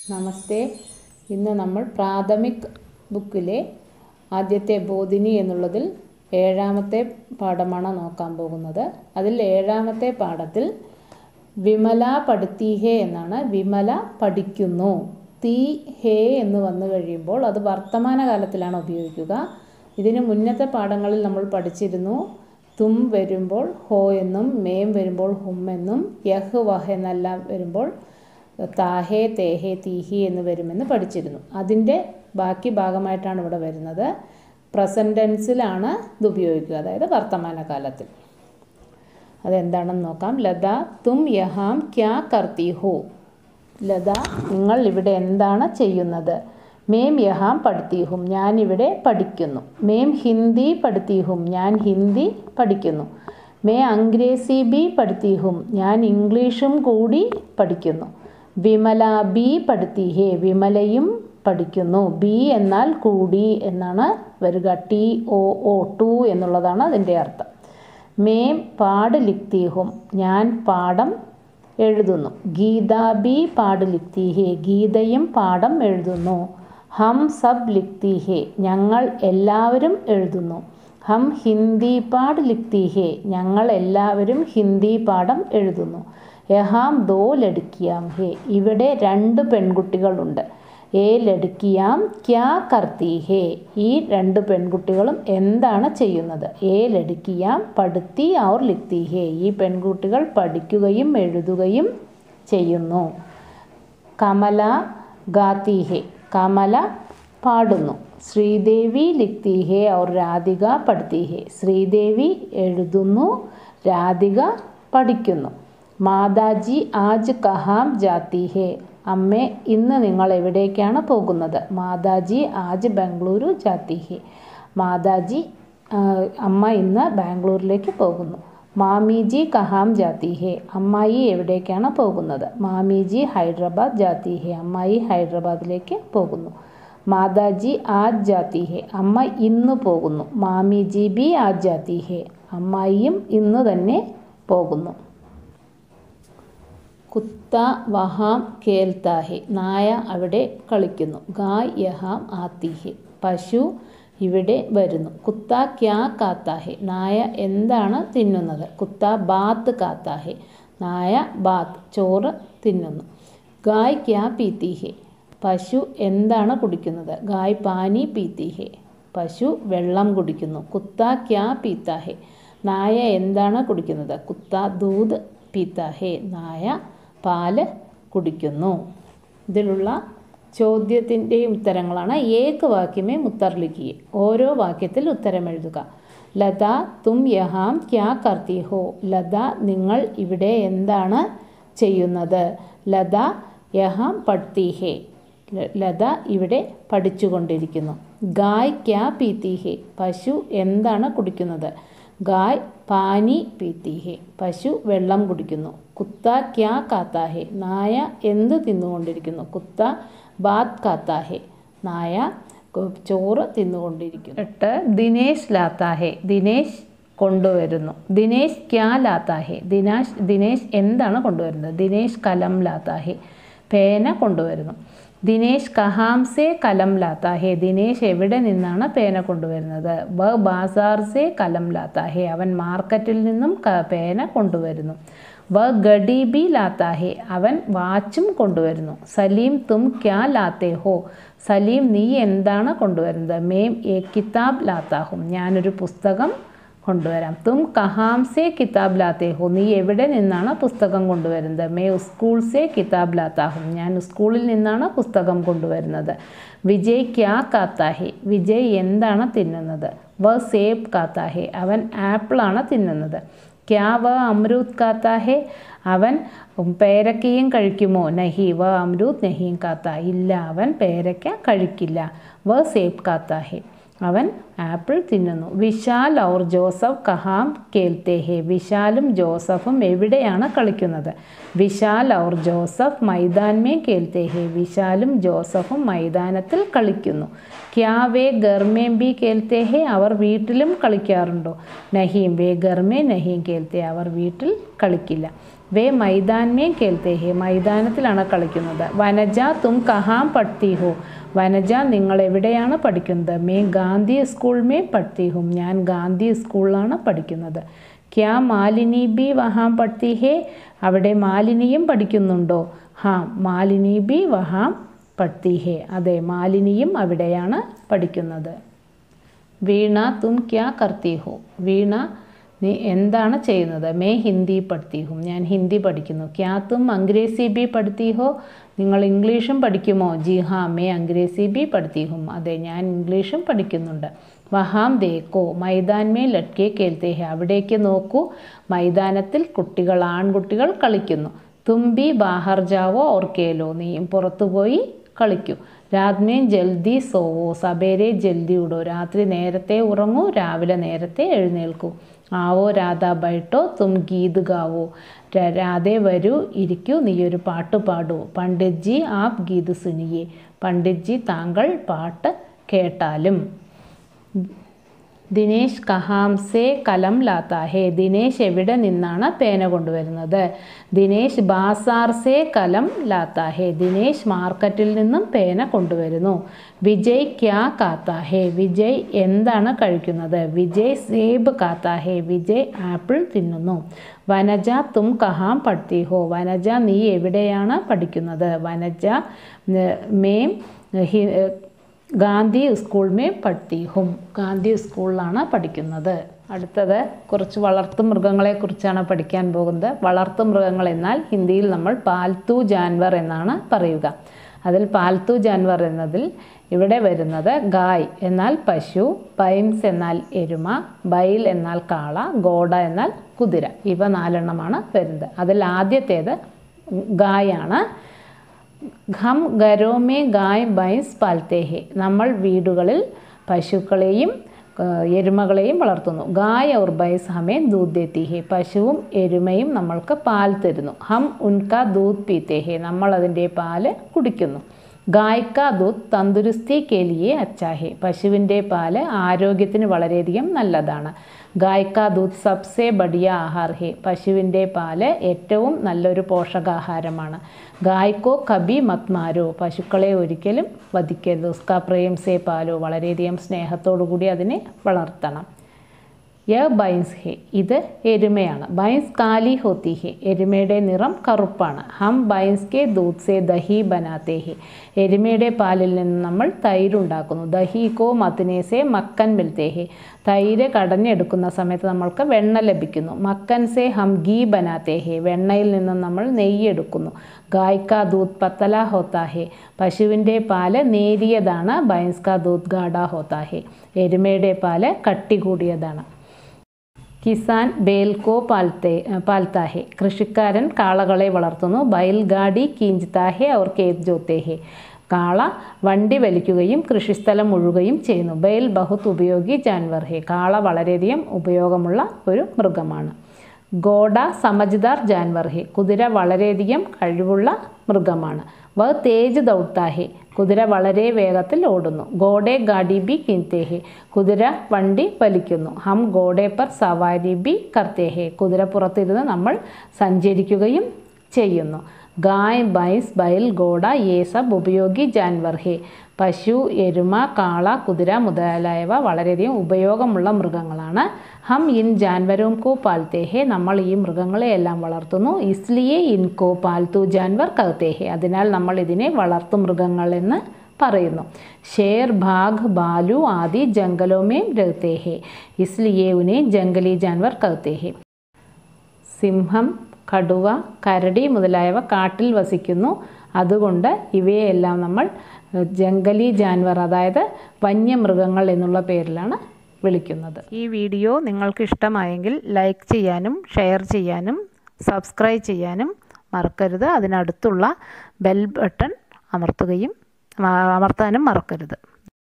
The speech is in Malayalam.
നമസ്തേ ഇന്ന് നമ്മൾ പ്രാഥമിക് ബുക്കിലെ ആദ്യത്തെ ബോധിനി എന്നുള്ളതിൽ ഏഴാമത്തെ പാഠമാണ് നോക്കാൻ പോകുന്നത് അതിൽ ഏഴാമത്തെ പാഠത്തിൽ വിമല പഠിത്തി ഹേ എന്നാണ് വിമല പഠിക്കുന്നു തീ ഹേ എന്ന് വന്നു കഴിയുമ്പോൾ അത് വർത്തമാനകാലത്തിലാണ് ഉപയോഗിക്കുക ഇതിന് മുന്നത്തെ പാഠങ്ങളിൽ നമ്മൾ പഠിച്ചിരുന്നു തും വരുമ്പോൾ ഹോ എന്നും മേം വരുമ്പോൾ ഹും എന്നും യഹ് വഹ് എന്നെല്ലാം വരുമ്പോൾ താഹേ തേഹേ തീഹി എന്ന് വരുമെന്ന് പഠിച്ചിരുന്നു അതിൻ്റെ ബാക്കി ഭാഗമായിട്ടാണ് ഇവിടെ വരുന്നത് പ്രസൻറ്റ് ടെൻസിലാണ് ഇത് ഉപയോഗിക്കുക അതായത് വർത്തമാനകാലത്തിൽ അതെന്താണെന്ന് നോക്കാം ലത തും യഹാം ക്യാ കർത്തി ഹോ ലത നിങ്ങൾ ഇവിടെ എന്താണ് ചെയ്യുന്നത് മേം യഹാം പഠിത്തീഹും ഞാൻ ഇവിടെ പഠിക്കുന്നു മേം ഹിന്ദി പഠിത്തീഹും ഞാൻ ഹിന്ദി പഠിക്കുന്നു മേ അംഗ്രേസി ബി പഠിത്തീഹും ഞാൻ ഇംഗ്ലീഷും കൂടി പഠിക്കുന്നു വിമല ബി പഠിത്തീഹേ വിമലയും പഠിക്കുന്നു ബി എന്നാൽ കൂടി എന്നാണ് വരിക ടി ഒ ഒ ടു എന്നുള്ളതാണ് അതിൻ്റെ അർത്ഥം മേം പാട് ലിക്തീഹും ഞാൻ പാഠം എഴുതുന്നു ഗീത ബി പാട് ലിക്തീഹേ ഗീതയും പാഠം എഴുതുന്നു ഹം സബ് ലിക്തീഹേ ഞങ്ങൾ എല്ലാവരും എഴുതുന്നു ഹം ഹിന്ദി പാട് ലിക്തീഹേ ഞങ്ങൾ എല്ലാവരും ഹിന്ദി പാഠം എഴുതുന്നു യഹാം ദോ ലടുക്കിയാം ഹേ ഇവിടെ രണ്ട് പെൺകുട്ടികളുണ്ട് ഏ ലടുക്കിയാം ക്യാ കർത്തി ഹേ ഈ രണ്ട് പെൺകുട്ടികളും എന്താണ് ചെയ്യുന്നത് ഏ ലടുക്കിയാം പഠിത്തി ഔർ ലിക്തി ഹേ ഈ പെൺകുട്ടികൾ പഠിക്കുകയും എഴുതുകയും ചെയ്യുന്നു കമല ഗാത്തി ഹേ കമല പാടുന്നു ശ്രീദേവി ലിക്തി ഹേ ഔർ രാധിക പഠിത്തി ഹേ ശ്രീദേവി എഴുതുന്നു രാധിക പഠിക്കുന്നു മാതാജി ആജ് കഹാം ജാത്തി ഹേ അമ്മേ ഇന്ന് നിങ്ങൾ എവിടേക്കാണ് പോകുന്നത് മാതാജി ആജ് ബംഗളൂരു ജാത്തി ഹേ മാതാജി അമ്മ ഇന്ന് ബാംഗ്ലൂരിലേക്ക് പോകുന്നു മാമിജി കഹാം ജാത്തി ഹേ അമ്മായി എവിടേക്കാണ് പോകുന്നത് മാമിജി ഹൈദരാബാദ് ജാത്തി ഹേ അമ്മായി ഹൈദരാബാദിലേക്ക് പോകുന്നു മാതാജി ആജ് ജാത്തി ഹേ അമ്മ ഇന്ന് പോകുന്നു മാമിജി ബി ആജ് ജാത്തി ഹേ അമ്മായിയും ഇന്ന് തന്നെ പോകുന്നു കുത്ത വഹാം കേൽത്താഹെ നായ അവിടെ കളിക്കുന്നു ഗായ് യഹാം ആത്തിഹെ പശു ഇവിടെ വരുന്നു കുത്ത ക്യാ കാത്താഹെ നായ എന്താണ് തിന്നുന്നത് കുത്ത ബാത്ത് കാത്താഹെ നായ ബാത്ത് ചോറ് തിന്നുന്നു ഗായ് ക്യാ പീത്തിഹെ പശു എന്താണ് കുടിക്കുന്നത് ഗായ് പാനി പീത്തിഹെ പശു വെള്ളം കുടിക്കുന്നു കുത്ത ക്യാ പീത്താഹെ നായ എന്താണ് കുടിക്കുന്നത് കുത്ത ദൂത് പീത്താഹെ നായ പാല് കുടിക്കുന്നു ഇതിലുള്ള ചോദ്യത്തിൻ്റെയും ഉത്തരങ്ങളാണ് ഏക്ക് വാക്യമേ മുത്തർ ലിഖിയെ ഓരോ വാക്യത്തിൽ ഉത്തരം എഴുതുക ലത തും യഹാം ക്യാ കർത്തി ഹോ ലത നിങ്ങൾ ഇവിടെ എന്താണ് ചെയ്യുന്നത് ലത യഹാം പഠിത്തി ഹേ ലത ഇവിടെ പഠിച്ചുകൊണ്ടിരിക്കുന്നു ഗായ് ക്യാ പീത്തി ഹേ പശു എന്താണ് കുടിക്കുന്നത് ഗായ് പാനി പീത്തി ഹേ പശു വെള്ളം കുടിക്കുന്നു കുത്ത ക്യാ കാത്താഹെ നായ എന്ത് തിന്നുകൊണ്ടിരിക്കുന്നു കുത്ത ബാത്ത് കാത്താഹെ നായ ചോറ് തിന്നുകൊണ്ടിരിക്കുന്നു എട്ട് ദിനേശ് ലാത്താഹെ ദിനേശ് കൊണ്ടുവരുന്നു ദിനേശ് ക്യാ ലാത്താഹെ ദിനാശ് ദിനേശ് എന്താണ് കൊണ്ടുവരുന്നത് ദിനേശ് കലം ലാത്താഹെ പേന കൊണ്ടുവരുന്നു ദിനേശ് കഹാം സെ കലം ലാത്താഹെ ദിനേശ് എവിടെ നിന്നാണ് പേന കൊണ്ടുവരുന്നത് വ ബാസാർ സെ കലം ലാത്താഹെ അവൻ മാർക്കറ്റിൽ നിന്നും പേന കൊണ്ടുവരുന്നു വ ഗഡി ബി ലാത്താഹെ അവൻ വാച്ചും കൊണ്ടുവരുന്നു സലീം തും ക്യാ ലാത്തേ ഹോ സലീം നീ എന്താണ് കൊണ്ടുവരുന്നത് മേം എ കിതാബ് ലാത്താഹും ഞാനൊരു പുസ്തകം കൊണ്ടുവരാം തും കഹാം സെ കിതാബ് ലാത്തേ ഹോ നീ എവിടെ നിന്നാണ് പുസ്തകം കൊണ്ടുവരുന്നത് മേ സ്കൂൾ സെ കിതാബ് ലാത്താഹും ഞാൻ സ്കൂളിൽ നിന്നാണ് പുസ്തകം കൊണ്ടുവരുന്നത് വിജയ് ക്യാ കാത്താഹെ വിജയ് എന്താണ് തിന്നുന്നത് വ സേബ് കാത്താഹെ അവൻ ആപ്പിളാണ് തിന്നുന്നത് ക്യാ വ അമരൂത് കാത്താഹെ അവൻ പേരക്കയും കഴിക്കുമോ നഹി വ അമരൂത് നഹിയും കാത്ത ഇല്ല അവൻ പേരക്ക കഴിക്കില്ല വ സേബ് കാത്താഹെ അവൻ ആപ്പിൾ തിന്നുന്നു വിശാൽ ഔർ ജോസഫ് കഹാം കേൽത്തേ ഹേ വിശാലും ജോസഫും എവിടെയാണ് കളിക്കുന്നത് വിശാൽ ഔർ ജോസഫ് മൈതാൻ മേ കേൽത്തേ ഹേ വിശാലും ജോസഫും മൈതാനത്തിൽ കളിക്കുന്നു ക്യാ വേ ഗർമേം ബി കേൽത്തേ ഹേ അവർ വീട്ടിലും കളിക്കാറുണ്ടോ നഹീം വേ ഗർമേ നഹീം കേൽത്തേ അവർ വീട്ടിൽ കളിക്കില്ല വേ മൈതാൻ മേ കേൾത്തേ ഹേ മൈതാനത്തിലാണ് കളിക്കുന്നത് വനജ തും കഹാം പഠത്തി ഹോ വനജ നിങ്ങൾ എവിടെയാണ് പഠിക്കുന്നത് മേ ഗാന്ധി സ്കൂൾ മേ പഠത്തി ഹും ഞാൻ ഗാന്ധി സ്കൂളിലാണ് പഠിക്കുന്നത് ക്യാ മാലിനി ബി വഹാം പഠത്തി ഹേ അവിടെ മാലിനിയും പഠിക്കുന്നുണ്ടോ ഹാ മാലിനി ബി വഹാം പഠത്തി ഹേ അതെ മാലിനിയും അവിടെയാണ് പഠിക്കുന്നത് വീണ തും ക്യാ കർത്തി ഹോ വീണ നീ എന്താണ് ചെയ്യുന്നത് മേ ഹിന്ദി പഠിത്തി ഹും ഞാൻ ഹിന്ദി പഠിക്കുന്നു ക്യാ തും അംഗ്രേസി ബി പഠിത്തി ഹോ നിങ്ങൾ ഇംഗ്ലീഷും പഠിക്കുമോ ജി ഹാ മേ അംഗ്രേസി ബി പഠിത്തി ഹും അതെ ഞാൻ ഇംഗ്ലീഷും പഠിക്കുന്നുണ്ട് വഹാം ദേക്കോ മൈതാൻ മേ ലട്കെ കേൾത്തേ ഹെ അവിടേക്ക് നോക്കൂ മൈതാനത്തിൽ കുട്ടികൾ ആൺകുട്ടികൾ കളിക്കുന്നു തുമ്പി ബാഹർ ജാവോ ഓർ കേലോ നീയും പുറത്തുപോയി കളിക്കൂ രാത്മേ ജൽദി സോവോ സബേരെ ജൽദി ഉടോ രാത്രി നേരത്തെ ഉറങ്ങൂ രാവിലെ നേരത്തെ എഴുന്നേൽക്കൂ ആവോ രാധ ബൈട്ടോ തും ഗീത് ഗാവോ രാധേ വരൂ ഇരിക്കൂ നീ ഒരു പാട്ട് പാടൂ പണ്ഡിറ്റ് ജി ആപ് ഗീത് സുനിയെ പണ്ഡിറ്റ് ജി താങ്കൾ പാട്ട് കേട്ടാലും ദിനേശ് കഹാം സേ കലം ലാത്താ ഹേ ദിനേശ് എവിടെ നിന്നാണ് പേന കൊണ്ടുവരുന്നത് ദിനേശ് ബാസാർ സേ കലം ലാത്താ ഹേ ദിനേശ് മാർക്കറ്റിൽ നിന്നും പേന കൊണ്ടുവരുന്നു വിജയ് ക്യാ കാത്താ ഹേ വിജയ് എന്താണ് കഴിക്കുന്നത് വിജയ് സേബ് കാത്താ ഹേ വിജയ് ആപ്പിൾ തിന്നുന്നു വനജ തും കഹാം പഠത്തി ഹോ വനജ നീ എവിടെയാണ് പഠിക്കുന്നത് വനജ മേം ഗാന്ധി സ്കൂൾ മേ പഠിത്തി ഹും ഗാന്ധി സ്കൂളിലാണ് പഠിക്കുന്നത് അടുത്തത് കുറച്ച് വളർത്തു മൃഗങ്ങളെക്കുറിച്ചാണ് പഠിക്കാൻ പോകുന്നത് വളർത്തു മൃഗങ്ങൾ എന്നാൽ ഹിന്ദിയിൽ നമ്മൾ പാൽത്തു ജാൻവർ എന്നാണ് പറയുക അതിൽ പാൽത്തു ജാൻവർ എന്നതിൽ ഇവിടെ വരുന്നത് ഗായ് എന്നാൽ പശു ബൈംസ് എന്നാൽ എരുമ ബൈൽ എന്നാൽ കാള ഗോഡ എന്നാൽ കുതിര ഇവ നാലെണ്ണമാണ് വരുന്നത് അതിൽ ആദ്യത്തേത് ഗായാണ് ഹം ഗരോമേ ഗായ് ബൈൻസ് പാൽത്തേ ഹെ നമ്മൾ വീടുകളിൽ പശുക്കളെയും എരുമകളെയും വളർത്തുന്നു ഗായ് ഔർ ബൈസ് ഹമേ ദൂത് ദേത്തി ഹെ പശുവും എരുമയും നമ്മൾക്ക് പാൽ തരുന്നു ഹം ഉൻക ദൂത് പീത്തേ ഹെ നമ്മൾ അതിൻ്റെ പാല് കുടിക്കുന്നു ഗായ്ക്ക ദൂത് തന്തുരുസ്തി കെലിയെ അച്ചാഹെ പശുവിൻ്റെ പാല് ആരോഗ്യത്തിന് വളരെയധികം നല്ലതാണ് ഗായ്ക്ക ദൂത് സബ്സെ ബഡിയ ആഹാർ ഹെ പശുവിൻ്റെ പാല് ഏറ്റവും നല്ലൊരു പോഷകാഹാരമാണ് ഗായ്ക്കോ കബി മത്മാരോ പശുക്കളെ ഒരിക്കലും വധിക്കരുത് ഉസ്ക പ്രേം സേ പാലോ വളരെയധികം സ്നേഹത്തോടു കൂടി അതിനെ വളർത്തണം യ ബൈൻസ് ഹെ ഇത് എരുമയാണ് ബൈൻസ് കാലി ഹോത്തി ഹെ എരുമയുടെ നിറം കറുപ്പാണ് ഹം ബൈൻസ് കെ ദൂത് സേ ദഹി ബനാത്തേ ഹെ എരുമയുടെ പാലിൽ നിന്ന് നമ്മൾ തൈരുണ്ടാക്കുന്നു ദഹി കോ മത്തിനെ സേ മക്കൻ മിൽത്തേ ഹെ തൈര് കടഞ്ഞെടുക്കുന്ന സമയത്ത് നമ്മൾക്ക് വെണ്ണ ലഭിക്കുന്നു മക്കൻ സേ ഹം ഗീ ബനാത്തേ ഹെ വെണ്ണയിൽ നിന്നും നമ്മൾ നെയ്യ് എടുക്കുന്നു ഗായ്ക്ക ദൂത് പത്തല ഹോത്താ ഹെ പശുവിൻ്റെ പാല് നേരിയതാണ് ബൈൻസ് കാ ദൂത് ഗാഡ ഹോത്താ ഹെ എരുമയുടെ പാല് കട്ടി കൂടിയതാണ് കിസാൻ ബേൽക്കോ പാൽത്തേ പാൽത്താഹെ കൃഷിക്കാരൻ കാളകളെ വളർത്തുന്നു ബൈൽഗാഡി കീഞ്ചിത്താഹെ അവർ കേത് ജോത്തേഹെ കാള വണ്ടി വലിക്കുകയും കൃഷിസ്ഥലം മുഴുകയും ചെയ്യുന്നു ബൈൽ ബഹുത് ഉപയോഗി ജാൻവർ ഹെ കാള വളരെയധികം ഉപയോഗമുള്ള ഒരു മൃഗമാണ് ഗോഡ സമജ്ദാർ ജാൻവർ ഹെ കുതിര വളരെയധികം കഴിവുള്ള മൃഗമാണ് വ തേജ് ദൗത്താഹെ കുതിര വളരെ വേഗത്തിൽ ഓടുന്നു ഗോഡെ ഗാഡി ബി കിൻതേഹെ കുതിര വണ്ടി വലിക്കുന്നു ഹം ഗോഡെ പർ സവാരി ബി കർത്തേഹെ കുതിര പുറത്തിരുന്ന് നമ്മൾ സഞ്ചരിക്കുകയും ചെയ്യുന്നു ഗായ് ബൈസ് ബൈൽ ഗോഡ യേ സബ് ഉപയോഗി ജാൻവർ ഹെ പശു എരുമ കാള കുതിര മുതലായവ വളരെയധികം ഉപയോഗമുള്ള മൃഗങ്ങളാണ് ഹം ഇൻ ജാൻവരും കോ പാൽത്തേ ഹെ നമ്മൾ ഈ മൃഗങ്ങളെയെല്ലാം വളർത്തുന്നു ഇസ്ലിയെ ഇൻകോ പാൽത്തു ജാൻവർ കഹത്തെ ഹെ അതിനാൽ നമ്മൾ ഇതിനെ വളർത്തു മൃഗങ്ങൾ എന്ന് പറയുന്നു ഷേർ ഭാഗ് ബാലു ആദി ജംഗലോമേ രഹത്തെ ഹെ ഇസ്ലിയെ ഉനെ ജംഗലി ജാൻവർ കഹത്തെ ഹെ സിംഹം കടുവ കരടി മുതലായവ കാട്ടിൽ വസിക്കുന്നു അതുകൊണ്ട് ഇവയെല്ലാം നമ്മൾ ജംഗലി ജാൻവർ അതായത് വന്യമൃഗങ്ങൾ എന്നുള്ള പേരിലാണ് വിളിക്കുന്നത് ഈ വീഡിയോ നിങ്ങൾക്ക് ഇഷ്ടമായെങ്കിൽ ലൈക്ക് ചെയ്യാനും ഷെയർ ചെയ്യാനും സബ്സ്ക്രൈബ് ചെയ്യാനും മറക്കരുത് അതിനടുത്തുള്ള ബെൽ ബട്ടൺ അമർത്തുകയും അമർത്താനും മറക്കരുത്